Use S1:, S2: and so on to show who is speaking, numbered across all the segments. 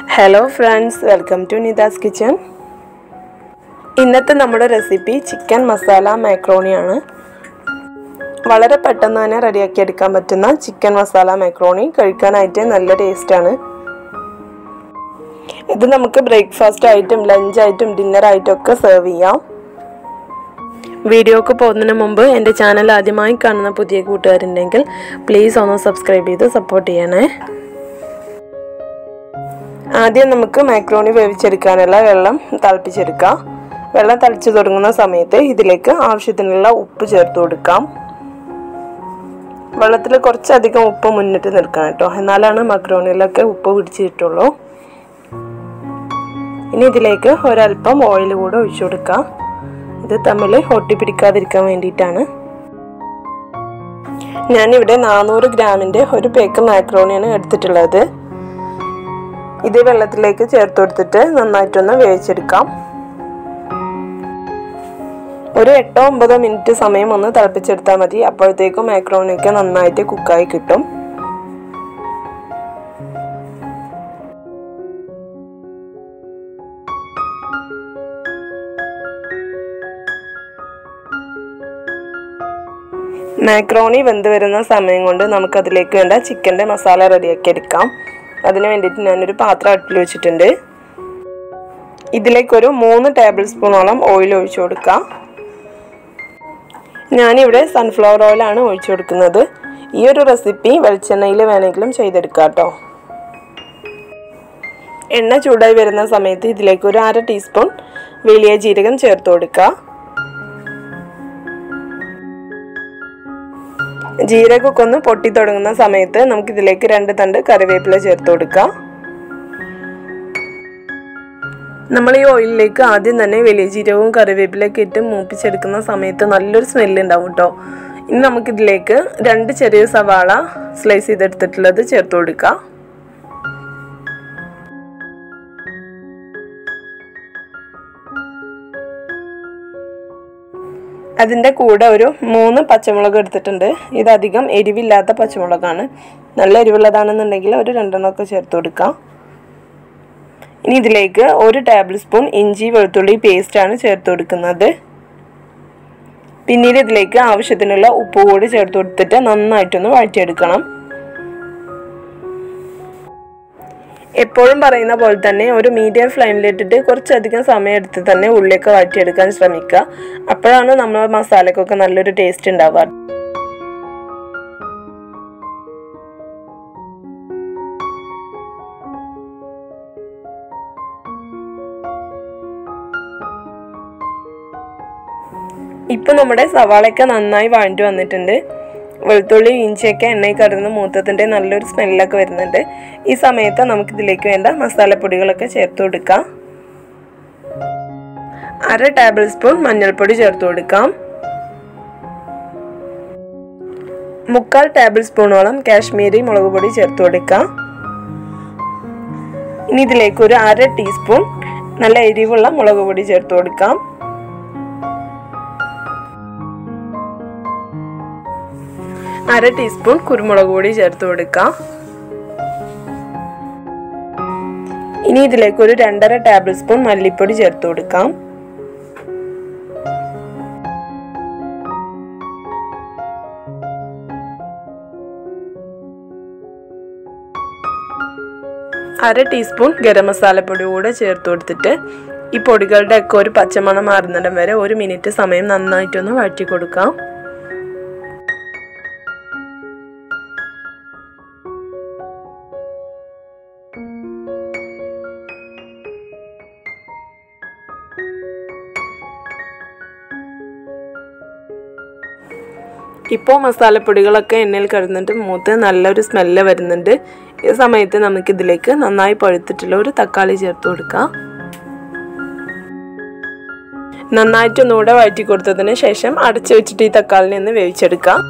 S1: hello friends welcome to Nitha's kitchen ഇന്നത്തെ നമ്മുടെ recipe chicken masala മാക്രോണിയാണ് വളരെ പെട്ടെന്ന് തന്നെ റെഡിയാക്കി എടുക്കാൻ പറ്റുന്ന ചിക്കൻ മസാല മാക്രോണി കഴിക്കാനായിട്ട് നല്ല ടേസ്റ്റാണ് ഇത് നമുക്ക് ബ്രേക്ക്ഫാസ്റ്റ് ആയിട്ടും ലഞ്ചായിട്ടും ഡിന്നറായിട്ടും ഒക്കെ സെർവ് ചെയ്യാം വീഡിയോക്ക് പോകുന്നതിന് മുമ്പ് എൻ്റെ ചാനൽ ആദ്യമായി കാണുന്ന പുതിയ കൂട്ടുകാരുണ്ടെങ്കിൽ പ്ലീസ് ഒന്ന് സബ്സ്ക്രൈബ് ചെയ്ത് സപ്പോർട്ട് ചെയ്യണേ ആദ്യം നമുക്ക് മാക്രോണി വേവിച്ചെടുക്കാനുള്ള വെള്ളം തിളപ്പിച്ചെടുക്കാം വെള്ളം തിളച്ചു തുടങ്ങുന്ന സമയത്ത് ഇതിലേക്ക് ആവശ്യത്തിനുള്ള ഉപ്പ് ചേർത്ത് കൊടുക്കാം വെള്ളത്തിൽ കുറച്ചധികം ഉപ്പ് മുന്നിട്ട് നിൽക്കണം കേട്ടോ എന്നാലാണ് മക്രോണിയിലൊക്കെ ഉപ്പ് പിടിച്ച് കിട്ടുള്ളൂ ഇനി ഇതിലേക്ക് ഒരല്പം ഓയിൽ കൂടെ ഒഴിച്ചു കൊടുക്കാം ഇത് തമ്മിൽ ഒട്ടിപ്പിടിക്കാതിരിക്കാൻ വേണ്ടിയിട്ടാണ് ഞാനിവിടെ നാനൂറ് ഗ്രാമിൻ്റെ ഒരു പേക്ക് മാക്രോണിയാണ് എടുത്തിട്ടുള്ളത് ഇത് വെള്ളത്തിലേക്ക് ചേർത്ത് കൊടുത്തിട്ട് നന്നായിട്ടൊന്ന് വേവിച്ചെടുക്കാം ഒരു എട്ടോ ഒമ്പതോ മിനിറ്റ് സമയം ഒന്ന് തിളപ്പിച്ചെടുത്താൽ മതി അപ്പോഴത്തേക്കും മാക്രോണിയൊക്കെ നന്നായിട്ട് കുക്കായി കിട്ടും മാക്രോണി വെന്ത് വരുന്ന സമയം കൊണ്ട് നമുക്കതിലേക്ക് വേണ്ട ചിക്കൻ്റെ മസാല റെഡിയാക്കി എടുക്കാം അതിന് വേണ്ടിയിട്ട് ഞാനൊരു പാത്രം അടുപ്പിൽ വെച്ചിട്ടുണ്ട് ഇതിലേക്കൊരു മൂന്ന് ടേബിൾ സ്പൂണോളം ഓയിൽ ഒഴിച്ചു കൊടുക്കാം ഞാനിവിടെ സൺഫ്ലവർ ഓയിലാണ് ഒഴിച്ചു കൊടുക്കുന്നത് ഈ ഒരു റെസിപ്പി വെളിച്ചെണ്ണയിൽ വേണമെങ്കിലും ചെയ്തെടുക്കാം കേട്ടോ എണ്ണ ചൂടായി വരുന്ന സമയത്ത് ഇതിലേക്ക് ഒരു അര ടീസ്പൂൺ വലിയ ജീരകം ചേർത്ത് കൊടുക്കുക ജീരകമൊക്കെ ഒന്ന് പൊട്ടി തുടങ്ങുന്ന സമയത്ത് നമുക്ക് ഇതിലേക്ക് രണ്ട് തണ്ട് കറിവേപ്പില ചേർത്ത് കൊടുക്കാം നമ്മൾ ഈ ഓയിലിലേക്ക് ആദ്യം തന്നെ വലിയ ജീരകവും കറിവേപ്പിലൊക്കെ ഇട്ട് മൂപ്പിച്ചെടുക്കുന്ന സമയത്ത് നല്ലൊരു സ്മെല്ല് ഉണ്ടാവും കേട്ടോ ഇനി നമുക്കിതിലേക്ക് രണ്ട് ചെറിയ സവാള സ്ലൈസ് ചെയ്തെടുത്തിട്ടുള്ളത് ചേർത്ത് കൊടുക്കാം അതിൻ്റെ കൂടെ ഒരു മൂന്ന് പച്ചമുളക് എടുത്തിട്ടുണ്ട് ഇതധികം എരിവില്ലാത്ത പച്ചമുളകാണ് നല്ല എരിവുള്ളതാണെന്നുണ്ടെങ്കിൽ ഒരു രണ്ടെണ്ണമൊക്കെ ചേർത്ത് കൊടുക്കാം ഇനി ഇതിലേക്ക് ഒരു ടേബിൾ സ്പൂൺ ഇഞ്ചി വെളുത്തുള്ളി പേസ്റ്റാണ് ചേർത്ത് കൊടുക്കുന്നത് പിന്നീട് ഇതിലേക്ക് ആവശ്യത്തിനുള്ള ഉപ്പ് കൂടി ചേർത്ത് കൊടുത്തിട്ട് നന്നായിട്ടൊന്ന് വഴറ്റിയെടുക്കണം എപ്പോഴും പറയുന്ന പോലെ തന്നെ ഒരു മീഡിയം ഫ്ലെയിമിലിട്ടിട്ട് കുറച്ചധികം സമയം എടുത്ത് തന്നെ ഉള്ളിയൊക്കെ വഴറ്റിയെടുക്കാൻ ശ്രമിക്കുക അപ്പോഴാണ് നമ്മൾ മസാലക്കൊക്കെ നല്ലൊരു ടേസ്റ്റ് ഉണ്ടാവുക ഇപ്പം നമ്മുടെ സവാളയൊക്കെ നന്നായി വഴണ്ടി വന്നിട്ടുണ്ട് വെളുത്തുള്ളി ഇഞ്ചിയൊക്കെ എണ്ണയിൽ കടന്ന് മൂത്തത്തിൻ്റെ നല്ലൊരു സ്മെല്ലൊക്കെ വരുന്നുണ്ട് ഈ സമയത്ത് നമുക്കിതിലേക്ക് വേണ്ട മസാലപ്പൊടികളൊക്കെ ചേർത്ത് കൊടുക്കാം അര ടേബിൾ സ്പൂൺ മഞ്ഞൾപ്പൊടി ചേർത്ത് കൊടുക്കാം മുക്കാൽ ടേബിൾ സ്പൂണോളം കാശ്മീരി മുളക് പൊടി ചേർത്ത് കൊടുക്കാം ഇനി ഇതിലേക്ക് ഒരു അര ടീസ്പൂൺ നല്ല എരിവുള്ള മുളക് പൊടി ചേർത്ത് കൊടുക്കാം അര ടീസ്പൂൺ കുരുമുളക് പൊടി ചേർത്ത് കൊടുക്കാം ഇനി ഇതിലേക്ക് ഒരു രണ്ടര ടേബിൾ സ്പൂൺ മല്ലിപ്പൊടി ചേർത്ത് കൊടുക്കാം അര ടീസ്പൂൺ ഗരം മസാലപ്പൊടി കൂടെ ചേർത്ത് കൊടുത്തിട്ട് ഈ പൊടികളുടെ ഒക്കെ ഒരു പച്ചമണം മാറുന്നിടം വരെ ഒരു മിനിറ്റ് സമയം നന്നായിട്ടൊന്ന് വഴറ്റി കൊടുക്കാം ഇപ്പോൾ മസാലപ്പൊടികളൊക്കെ എണ്ണയിൽ കിടന്നിട്ട് മൂത്ത് നല്ലൊരു സ്മെല്ല് വരുന്നുണ്ട് ഈ സമയത്ത് നമുക്കിതിലേക്ക് നന്നായി പഴുത്തിട്ടുള്ള ഒരു തക്കാളി ചേർത്ത് കൊടുക്കാം നന്നായിട്ട് ഒന്നുകൂടെ വഴറ്റി കൊടുത്തതിന് ശേഷം അടച്ചു വെച്ചിട്ട് ഈ തക്കാളിനെ ഒന്ന് വേവിച്ചെടുക്കാം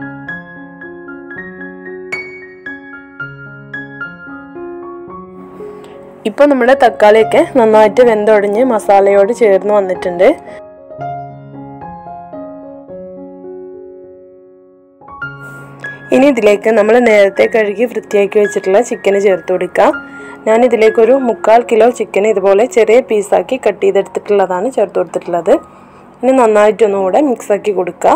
S1: ഇപ്പോൾ നമ്മുടെ തക്കാളിയൊക്കെ നന്നായിട്ട് വെന്തൊടിഞ്ഞ് മസാലയോട് ചേർന്ന് വന്നിട്ടുണ്ട് ഇനി ഇതിലേക്ക് നമ്മൾ നേരത്തെ കഴുകി വൃത്തിയാക്കി വെച്ചിട്ടുള്ള ചിക്കന് ചേർത്ത് കൊടുക്കാം ഞാൻ ഇതിലേക്കൊരു മുക്കാൽ കിലോ ചിക്കൻ ഇതുപോലെ ചെറിയ പീസാക്കി കട്ട് ചെയ്തെടുത്തിട്ടുള്ളതാണ് ചേർത്ത് കൊടുത്തിട്ടുള്ളത് ഇനി നന്നായിട്ടൊന്നുകൂടെ മിക്സാക്കി കൊടുക്കുക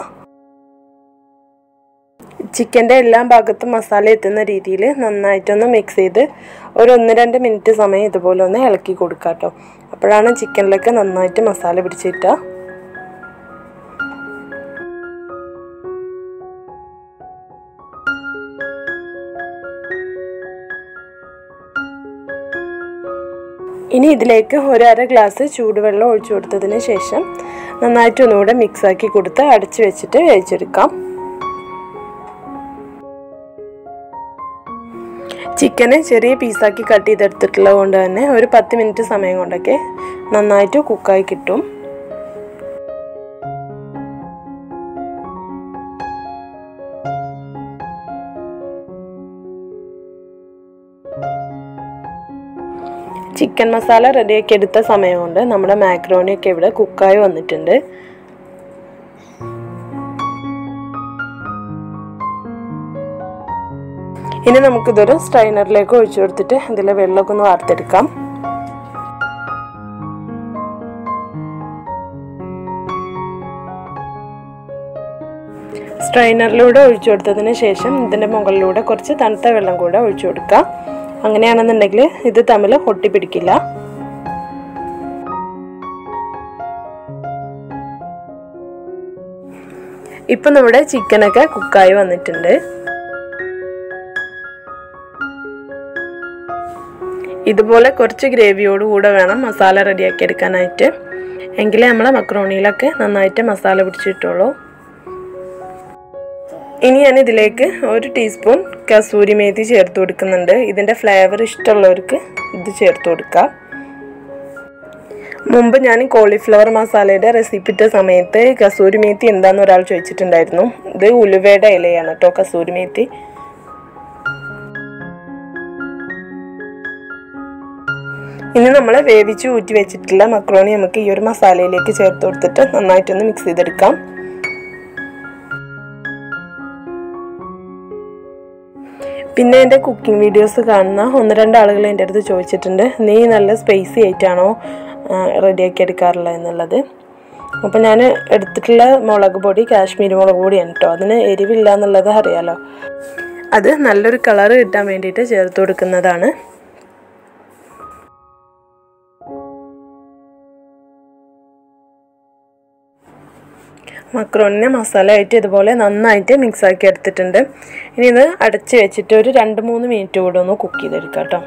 S1: ചിക്കൻ്റെ എല്ലാ ഭാഗത്തും മസാല എത്തുന്ന രീതിയിൽ നന്നായിട്ടൊന്ന് മിക്സ് ചെയ്ത് ഒരു ഒന്ന് രണ്ട് മിനിറ്റ് സമയം ഇതുപോലെ ഒന്ന് ഇളക്കി കൊടുക്കുക കേട്ടോ അപ്പോഴാണ് ചിക്കനിലൊക്കെ നന്നായിട്ട് മസാല പിടിച്ചിട്ടുക ഇനി ഇതിലേക്ക് ഒരു അര ഗ്ലാസ് ചൂടുവെള്ളം ഒഴിച്ചു കൊടുത്തതിന് ശേഷം നന്നായിട്ട് ഒന്നുകൂടെ മിക്സാക്കി കൊടുത്ത് അടച്ചു വെച്ചിട്ട് വേവിച്ചെടുക്കാം ചിക്കന് ചെറിയ പീസാക്കി കട്ട് ചെയ്തെടുത്തിട്ടുള്ളത് കൊണ്ട് തന്നെ ഒരു പത്ത് മിനിറ്റ് സമയം കൊണ്ടൊക്കെ നന്നായിട്ട് കുക്കായി കിട്ടും ചിക്കൻ മസാല റെഡിയാക്കി എടുത്ത സമയം കൊണ്ട് നമ്മുടെ മാക്രോണിയൊക്കെ ഇവിടെ കുക്കായി വന്നിട്ടുണ്ട് ഇനി നമുക്കിതൊരു സ്ട്രൈനറിലേക്ക് ഒഴിച്ചു കൊടുത്തിട്ട് ഇതിലെ വെള്ളമൊക്കെ ഒന്ന് വാർത്തെടുക്കാം സ്ട്രൈനറിലൂടെ ഒഴിച്ചു കൊടുത്തതിന് ശേഷം ഇതിൻ്റെ മുകളിലൂടെ കുറച്ച് തണുത്ത വെള്ളം കൂടെ ഒഴിച്ചു കൊടുക്കുക അങ്ങനെയാണെന്നുണ്ടെങ്കിൽ ഇത് തമ്മിൽ ഒട്ടിപ്പിടിക്കില്ല ഇപ്പം നമ്മുടെ ചിക്കനൊക്കെ കുക്കായി വന്നിട്ടുണ്ട് ഇതുപോലെ കുറച്ച് ഗ്രേവിയോട് കൂടെ വേണം മസാല റെഡിയാക്കി എടുക്കാനായിട്ട് എങ്കിലേ നമ്മളെ മക്രോണിയിലൊക്കെ നന്നായിട്ട് മസാല പിടിച്ചിട്ടുള്ളൂ ഇനി ഞാൻ ഇതിലേക്ക് ഒരു ടീസ്പൂൺ കസൂരി മേത്തി ചേർത്ത് കൊടുക്കുന്നുണ്ട് ഇതിൻ്റെ ഫ്ലേവർ ഇഷ്ടമുള്ളവർക്ക് ഇത് ചേർത്ത് കൊടുക്കാം മുമ്പ് ഞാൻ കോളിഫ്ലവർ മസാലയുടെ റെസിപ്പി ഇട്ട സമയത്ത് കസൂരി മേത്തി എന്താന്ന് ഒരാൾ ചോദിച്ചിട്ടുണ്ടായിരുന്നു ഇത് ഉലുവയുടെ ഇലയാണ് കേട്ടോ കസൂരി മേത്തി ഇനി നമ്മൾ വേവിച്ച് ഊറ്റി വെച്ചിട്ടുള്ള മക്രോണി നമുക്ക് ഈ ഒരു മസാലയിലേക്ക് ചേർത്ത് കൊടുത്തിട്ട് നന്നായിട്ടൊന്ന് മിക്സ് ചെയ്തെടുക്കാം പിന്നെ എൻ്റെ കുക്കിംഗ് വീഡിയോസ് കാണുന്ന ഒന്ന് രണ്ട് ആളുകൾ എൻ്റെ അടുത്ത് ചോദിച്ചിട്ടുണ്ട് നീ നല്ല സ്പൈസി ആയിട്ടാണോ റെഡിയാക്കി എടുക്കാറുള്ളത് എന്നുള്ളത് അപ്പോൾ ഞാൻ എടുത്തിട്ടുള്ള മുളക് പൊടി കാശ്മീരി മുളക് പൊടിയാണ് കേട്ടോ അതിന് എരിവില്ല എന്നുള്ളത് അറിയാലോ അത് നല്ലൊരു കളർ കിട്ടാൻ വേണ്ടിയിട്ട് ചേർത്ത് കൊടുക്കുന്നതാണ് മക്രോണിനെ മസാല ആയിട്ട് ഇതുപോലെ നന്നായിട്ട് മിക്സ് ആക്കി എടുത്തിട്ടുണ്ട് ഇനി ഇത് അടച്ച് വെച്ചിട്ട് ഒരു രണ്ട് മൂന്ന് മിനിറ്റ് കൂടെ ഒന്ന് കുക്ക് ചെയ്തെടുക്കാം കേട്ടോ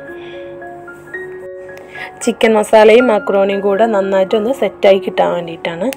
S1: ചിക്കൻ മസാലയും മക്രോണിയും കൂടെ നന്നായിട്ടൊന്ന് സെറ്റായി കിട്ടാൻ വേണ്ടിയിട്ടാണ്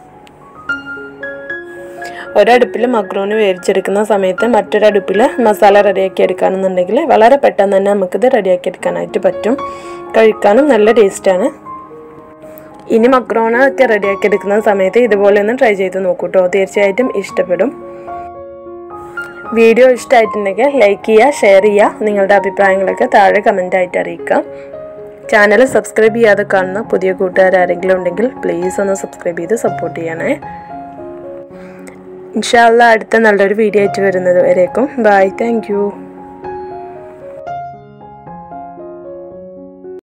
S1: ഒരടുപ്പിൽ മക്രോണി വേവിച്ചെടുക്കുന്ന സമയത്ത് മറ്റൊരടുപ്പിൽ മസാല റെഡിയാക്കി എടുക്കുകയാണെന്നുണ്ടെങ്കിൽ വളരെ പെട്ടെന്ന് തന്നെ നമുക്കിത് റെഡിയാക്കി എടുക്കാനായിട്ട് പറ്റും കഴിക്കാനും നല്ല ടേസ്റ്റാണ് ഇനി മക്രോണ ഒക്കെ റെഡിയാക്കി എടുക്കുന്ന സമയത്ത് ഇതുപോലെ ഒന്ന് ട്രൈ ചെയ്ത് നോക്കൂ കേട്ടോ തീർച്ചയായിട്ടും ഇഷ്ടപ്പെടും വീഡിയോ ഇഷ്ടമായിട്ടുണ്ടെങ്കിൽ ലൈക്ക് ചെയ്യുക ഷെയർ ചെയ്യുക നിങ്ങളുടെ അഭിപ്രായങ്ങളൊക്കെ താഴെ കമൻ്റായിട്ട് അറിയിക്കുക ചാനൽ സബ്സ്ക്രൈബ് ചെയ്യാതെ കാണുന്ന പുതിയ കൂട്ടുകാർ ആരെങ്കിലും ഉണ്ടെങ്കിൽ പ്ലീസ് ഒന്ന് സബ്സ്ക്രൈബ് ചെയ്ത് സപ്പോർട്ട് ചെയ്യണേ ഇൻഷാല്ല അടുത്ത നല്ലൊരു വീഡിയോ ആയിട്ട് വരുന്നത് വരേക്കും ബൈ താങ്ക്